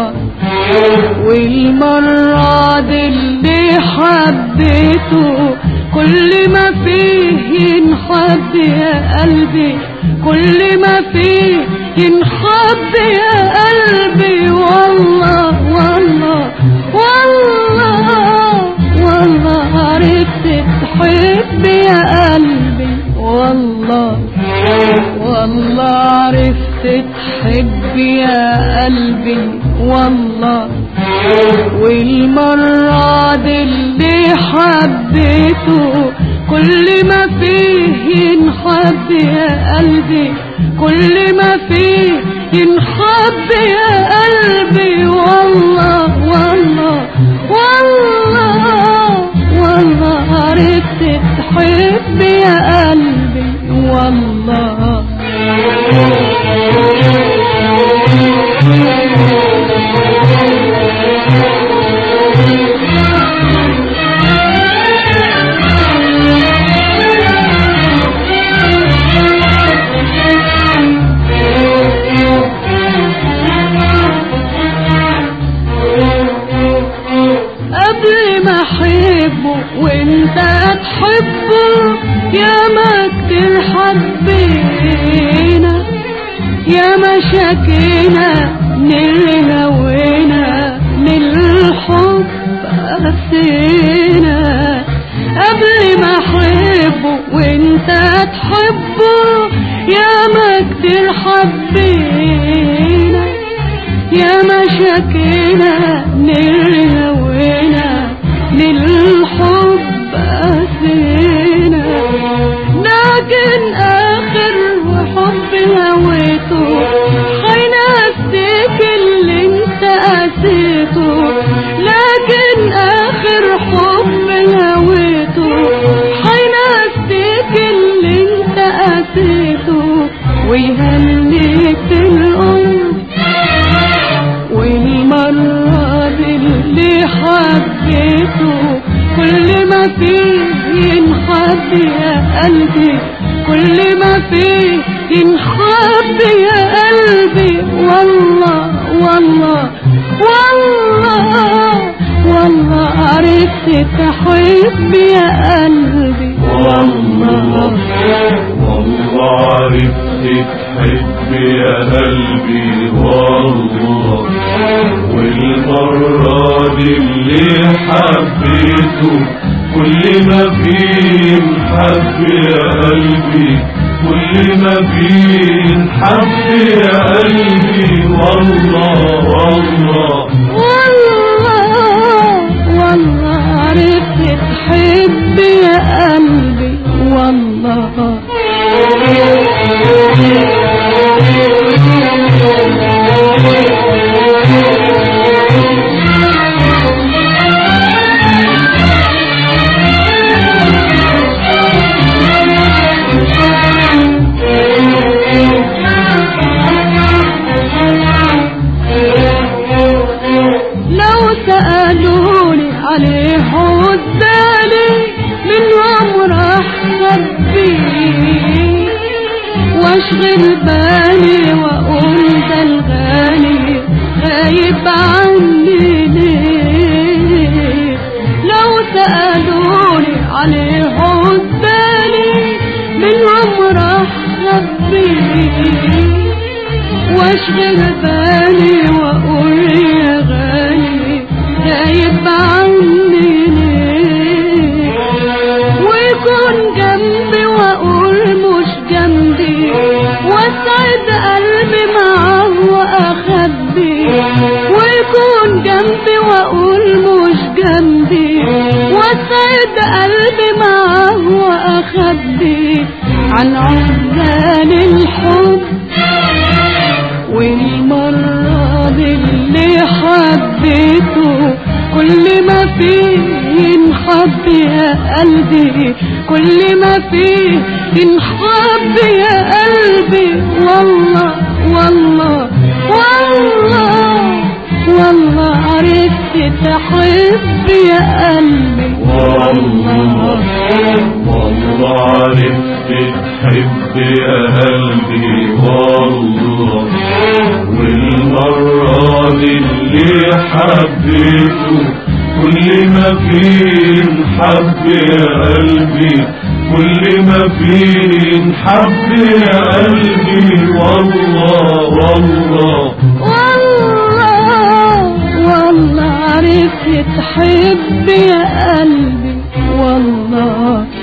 والله والمرة دي اللي حبيته كل ما فيه ينحب يا قلبي كل ما فيه ينحب يا قلبي والله والله والله والله عرفت تحب يا قلبي والله والله عرفت تحب يا قلبي والله والمرة دي اللي حبيته كل ما فيه ينحب يا قلبي كل ما فيه ينحب يا قلبي والله والله والله والله عرفت تحب يا قلبي والله قبل ما احبه وانت تحبه يا ما كتير حبينا يا ما شكينا من هوينا للحب قسينا قبل ما احبه وانت تحبه يا ما كتير حبينا يا ما شكينا نهوينا للحب أسينا لكن آخر حب هويته حينسيك اللي انت قسيته لكن آخر حب هويته حينسيك اللي انت قسيته ويهنيك الأم والمرة دي اللي حبيته كل ما فيه ينحب يا قلبي كل ما فيه ينحب يا قلبي والله والله والله والله عرفت تحب يا قلبي والله والله عرفت تحب يا قلبي والله والمرة دي اللي حبيته كل ما فيه نحب يا قلبي كل ما فيه نحب يا قلبي والله والله والله والله عرفت تحب يا قلبي والله لو سألوني عليه عدالي من عمر خبيه واشغل بالي واقول ده الغالي غايب عني ليه لو سألوني عليه عدالي من عمر خبيه واشغل بالي واقول يا غالي غايب عني ليه ويكون جنبي واقول مش جنبي واسعد قلبي معاه واخبي ويكون جنبي واقول مش جنبي واسعد قلبي معاه واخبي عن عزال الحب والمرة دي اللي حبيته كل ما فيه ينحب يا قلبي كل ما فيه ينحب يا قلبي والله والله والله والله عرفت تحب يا قلبي والله والله عرفت بتحب يا قلبي والله والمرة دي اللي حبيته كل ما فيه حب يا قلبي كل ما فيه حب يا قلبي والله والله والله والله عرفت تحب يا قلبي والله